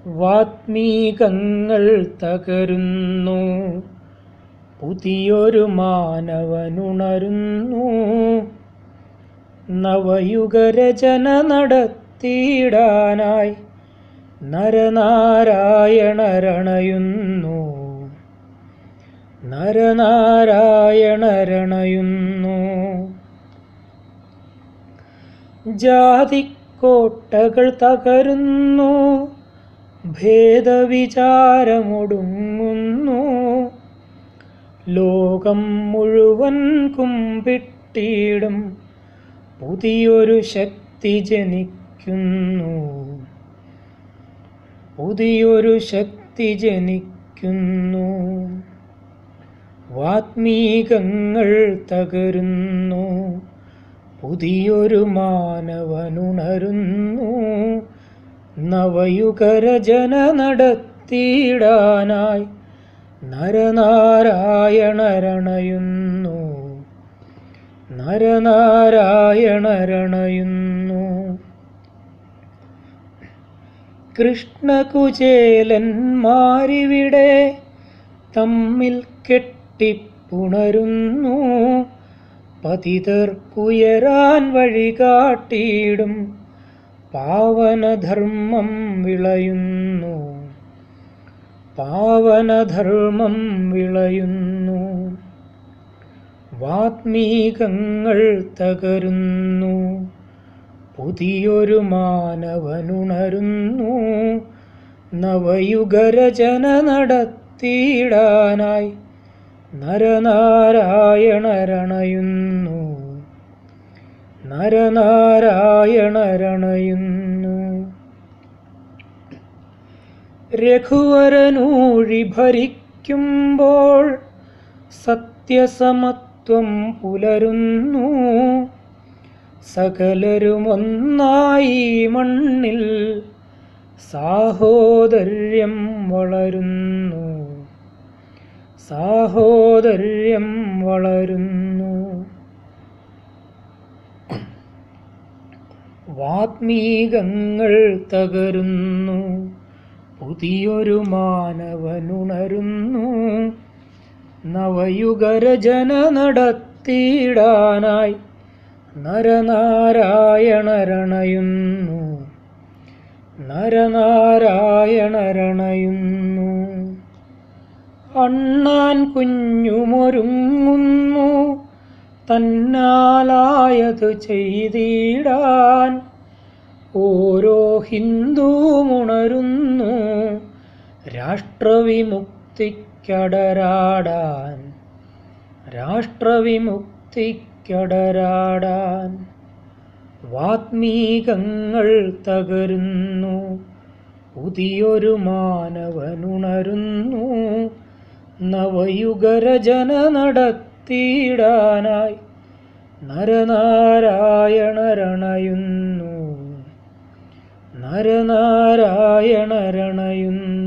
വാത്മീകങ്ങൾ തകരുന്നു പുതിയൊരു മാനവനുണരുന്നു നവയുഗരചന നടത്തിയിടാനായി നരനാരായണരണയുന്നു നരനാരായണരണയുന്നു ജാതിക്കോട്ടകൾ തകരുന്നു ഭേദവിചാരമൊടുങ്ങുന്നു ലോകം മുഴുവൻ കുമ്പിട്ടിടും പുതിയൊരു ശക്തി ജനിക്കുന്നു പുതിയൊരു ശക്തി ജനിക്കുന്നു വാത്മീകങ്ങൾ തകരുന്നു പുതിയൊരു മാനവനുണരുന്നു നവയുഗരചന നടത്തിയിടാനായി നരനാരായണരണയുന്നു നരനാരായണരണയുന്നു കൃഷ്ണകുചേലന്മാരിവിടെ തമ്മിൽ കെട്ടിപ്പുണരുന്നു പതിതർക്കുയരാൻ വഴികാട്ടിയിടും പാവനധർമ്മം വിളയുന്നു പാവനധർമ്മം വിളയുന്നു വാത്മീകങ്ങൾ തകരുന്നു പുതിയൊരു മാനവനുണരുന്നു നവയുഗരചന നടത്തിയിടാനായി നരനാരായണരണയുന്നു നരനാരായണരണയുന്നു രഘുവരനൂഴി ഭരിക്കുമ്പോൾ സത്യസമത്വം പുലരുന്നു സകലരുമൊന്നായി മണ്ണിൽ സാഹോദര്യം വളരുന്നു സാഹോദര്യം വളരുന്നു വാത്മീകങ്ങൾ തകരുന്നു പുതിയൊരു മാനവനുണരുന്നു നവയുഗരചന നടത്തിയിടാനായി നരനാരായണരണയുന്നു നരനാരായണരണയുന്നു അണ്ണാൻ കുഞ്ഞുമൊരുങ്ങുന്നു തന്നാലായത് ചെയ്തിടാൻ ഓരോ ഹിന്ദുവുണരുന്നു രാഷ്ട്രവിമുക്തിക്കടരാടാൻ രാഷ്ട്രവിമുക്തിക്കടരാടാൻ വാത്മീകങ്ങൾ തകരുന്നു പുതിയൊരു മാനവനുണരുന്നു നവയുഗരചന നടത്തിയിടാനായി നരനാരായണരണയുന്നു നരനാരായണരണയുന്നു